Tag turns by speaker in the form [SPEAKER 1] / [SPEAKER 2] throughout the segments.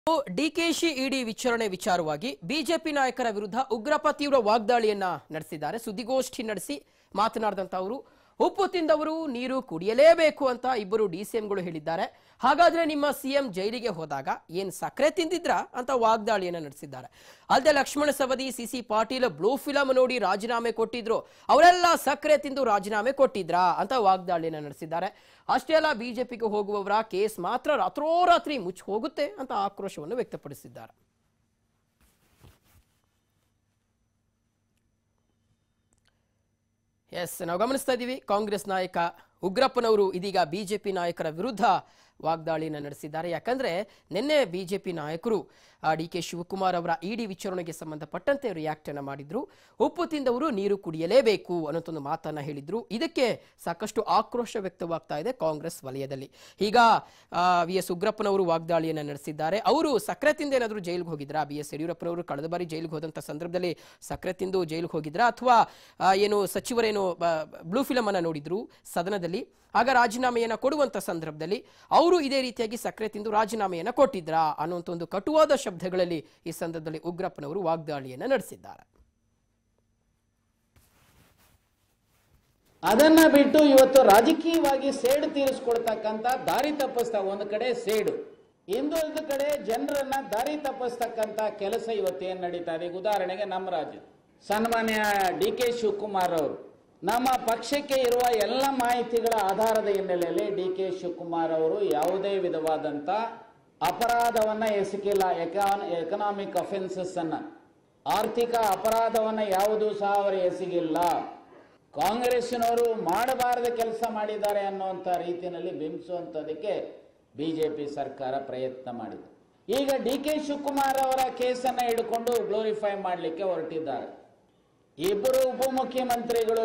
[SPEAKER 1] ಡಿಕೆಶಿ ಇಡಿ ವಿಚಾರಣೆ ವಿಚಾರವಾಗಿ ಬಿಜೆಪಿ ನಾಯಕರ ವಿರುದ್ಧ ಉಗ್ರಪ್ಪ ತೀವ್ರ ವಾಗ್ದಾಳಿಯನ್ನ ನಡೆಸಿದ್ದಾರೆ ಸುದ್ದಿಗೋಷ್ಠಿ ನಡೆಸಿ ಮಾತನಾಡಿದಂತ ಅವರು ಉಪ್ಪು ತಿಂದವರು ನೀರು ಕುಡಿಯಲೇಬೇಕು ಅಂತ ಇಬ್ಬರು ಡಿಸಿಎಂಗಳು ಹೇಳಿದ್ದಾರೆ ಹಾಗಾದ್ರೆ ನಿಮ್ಮ ಸಿಎಂ ಜೈಲಿಗೆ ಹೋದಾಗ ಏನ್ ಸಕ್ಕರೆ ತಿಂದಿದ್ರಾ ಅಂತ ವಾಗ್ದಾಳಿಯನ್ನ ನಡೆಸಿದ್ದಾರೆ ಅಲ್ಲದೆ Lakshmana Savadi CC Patil blue film ನೋಡಿ ರಾಜೀನಾಮೆ ಕೊಟ್ಟಿದ್ರು ಅವರೆಲ್ಲ ಸಕ್ಕರೆ ತಿಂದು ರಾಜೀನಾಮೆ ಕೊಟ್ಟಿದ್ರಾ ಅಂತ ವಾಗ್ದಾಳಿಯನ್ನ ನಡೆಸಿದ್ದಾರೆ ಅಷ್ಟೇ ಅಲ್ಲ ಬಿಜೆಪಿಗೆ ಹೋಗುವವರ ಕೇಸ್ ಮಾತ್ರ ರಾತ್ರೋರಾತ್ರಿ ಮುಚ್ಚಿ ಹೋಗುತ್ತೆ ಅಂತ ಆಕ್ರೋಶವನ್ನು ವ್ಯಕ್ತಪಡಿಸಿದ್ದಾರೆ ಎಸ್ ನಾವು ಗಮನಿಸ್ತಾ ಇದ್ದೀವಿ ಕಾಂಗ್ರೆಸ್ ನಾಯಕ ಉಗ್ರಪ್ಪನವರು ಇದೀಗ ಬಿಜೆಪಿ ನಾಯಕರ ವಿರುದ್ಧ ವಾಗ್ದಾಳಿಯನ್ನು ನಡೆಸಿದ್ದಾರೆ ಯಾಕಂದ್ರೆ ನಿನ್ನೆ ಬಿಜೆಪಿ ನಾಯಕರು ಡಿ ಕೆ ಶಿವಕುಮಾರ್ ಅವರ ಇಡಿ ವಿಚಾರಣೆಗೆ ಸಂಬಂಧಪಟ್ಟಂತೆ ರಿಯಾಕ್ಟ್ ಅನ್ನ ಮಾಡಿದ್ರು ಉಪ್ಪು ತಿಂದವರು ನೀರು ಕುಡಿಯಲೇಬೇಕು ಅನ್ನೋಂಥೊಂದು ಮಾತನ್ನ ಹೇಳಿದ್ರು ಇದಕ್ಕೆ ಸಾಕಷ್ಟು ಆಕ್ರೋಶ ವ್ಯಕ್ತವಾಗ್ತಾ ಇದೆ ಕಾಂಗ್ರೆಸ್ ವಲಯದಲ್ಲಿ ಈಗ ವಿ ಎಸ್ ಉಗ್ರಪ್ಪನವರು ವಾಗ್ದಾಳಿಯನ್ನು ನಡೆಸಿದ್ದಾರೆ ಅವರು ಸಕ್ಕರೆ ತಿಂದು ಏನಾದರೂ ಜೈಲಿಗೆ ಹೋಗಿದ್ರಾ ಬಿ ಎಸ್ ಯಡಿಯೂರಪ್ಪನವರು ಕಳೆದ ಬಾರಿ ಜೈಲಿಗೆ ಹೋದಂಥ ಸಂದರ್ಭದಲ್ಲಿ ಸಕ್ಕರೆ ತಿಂದು ಜೈಲಿಗೆ ಹೋಗಿದ್ರಾ ಅಥವಾ ಏನು ಸಚಿವರೇನು ಬ್ಲೂ ಫಿಲಮ್ ಅನ್ನ ನೋಡಿದ್ರು ಸದನದಲ್ಲಿ ಆಗ ರಾಜೀನಾಮೆಯನ್ನ ಕೊಡುವಂತ ಸಂದರ್ಭದಲ್ಲಿ ಅವರು ಇದೇ ರೀತಿಯಾಗಿ ಸಕ್ಕರೆ ತಿಂದು ರಾಜೀನಾಮೆಯನ್ನ ಕೊಟ್ಟಿದ್ರಾ ಅನ್ನುವಂಥ ಒಂದು ಕಟುವಾದ ಶಬ್ದಗಳಲ್ಲಿ ಈ ಸಂದರ್ಭದಲ್ಲಿ ಉಗ್ರಪ್ಪನವರು ವಾಗ್ದಾಳಿಯನ್ನ ನಡೆಸಿದ್ದಾರೆ
[SPEAKER 2] ಅದನ್ನ ಬಿಟ್ಟು ಇವತ್ತು ರಾಜಕೀಯವಾಗಿ ಸೇಡು ತೀರಿಸ್ಕೊಳ್ತಕ್ಕಂಥ ದಾರಿ ತಪ್ಪಿಸ್ತಾ ಒಂದು ಕಡೆ ಸೇಡು ಇನ್ನೊಂದು ಕಡೆ ಜನರನ್ನ ದಾರಿ ತಪ್ಪಿಸ್ತಕ್ಕಂಥ ಕೆಲಸ ಇವತ್ತೇನು ನಡೀತಾ ಇದೆ ಈಗ ಉದಾಹರಣೆಗೆ ನಮ್ಮ ರಾಜ್ಯ ಸನ್ಮಾನ್ಯ ಡಿ ಕೆ ಶಿವಕುಮಾರ್ ಅವರು ನಮ್ಮ ಪಕ್ಷಕ್ಕೆ ಇರುವ ಎಲ್ಲ ಮಾಹಿತಿಗಳ ಆಧಾರದ ಹಿನ್ನೆಲೆಯಲ್ಲಿ ಡಿ ಕೆ ಶಿವಕುಮಾರ್ ಅವರು ಯಾವುದೇ ವಿಧವಾದಂಥ ಅಪರಾಧವನ್ನ ಎಸಗಿಲ್ಲ ಎಕನಾಮಿಕ್ ಅಫೆನ್ಸಸ್ ಅನ್ನ ಆರ್ಥಿಕ ಅಪರಾಧವನ್ನ ಯಾವುದೂ ಸಹ ಅವರು ಎಸಗಿಲ್ಲ ಕಾಂಗ್ರೆಸ್ಸಿನವರು ಮಾಡಬಾರದ ಕೆಲಸ ಮಾಡಿದ್ದಾರೆ ಅನ್ನುವಂಥ ರೀತಿಯಲ್ಲಿ ಬಿಂಬಿಸುವಂಥದಕ್ಕೆ ಬಿಜೆಪಿ ಸರ್ಕಾರ ಪ್ರಯತ್ನ ಮಾಡಿದೆ ಈಗ ಡಿ ಕೆ ಶಿವಕುಮಾರ್ ಅವರ ಕೇಸನ್ನು ಹಿಡ್ಕೊಂಡು ಗ್ಲೋರಿಫೈ ಮಾಡಲಿಕ್ಕೆ ಹೊರಟಿದ್ದಾರೆ ಇಬ್ಬರು ಉಪಮುಖ್ಯಮಂತ್ರಿಗಳು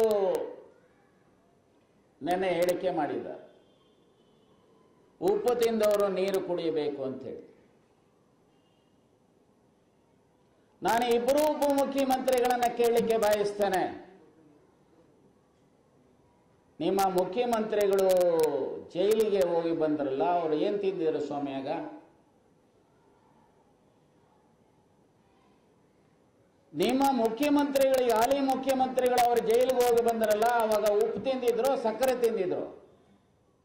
[SPEAKER 2] ನೆನ್ನೆ ಹೇಳಿಕೆ ಮಾಡಿದ್ದಾರೆ ಉಪ್ಪು ತಿಂದವರು ನೀರು ಕುಡಿಯಬೇಕು ಅಂತ ಹೇಳಿ ನಾನು ಇಬ್ಬರು ಉಪಮುಖ್ಯಮಂತ್ರಿಗಳನ್ನ ಕೇಳಲಿಕ್ಕೆ ಬಯಸ್ತೇನೆ ನಿಮ್ಮ ಮುಖ್ಯಮಂತ್ರಿಗಳು ಜೈಲಿಗೆ ಹೋಗಿ ಬಂದ್ರಲ್ಲ ಅವ್ರು ಏನ್ ತಿಂದಿದ್ರು ಸ್ವಾಮಿಯಾಗ ನಿಮ್ಮ ಮುಖ್ಯಮಂತ್ರಿಗಳು ಹಾಲಿ ಮುಖ್ಯಮಂತ್ರಿಗಳು ಅವರು ಜೈಲಿಗೆ ಹೋಗಿ ಬಂದ್ರಲ್ಲ ಅವಾಗ ಉಪ್ಪು ತಿಂದಿದ್ರು ಸಕ್ಕರೆ ತಿಂದಿದ್ರು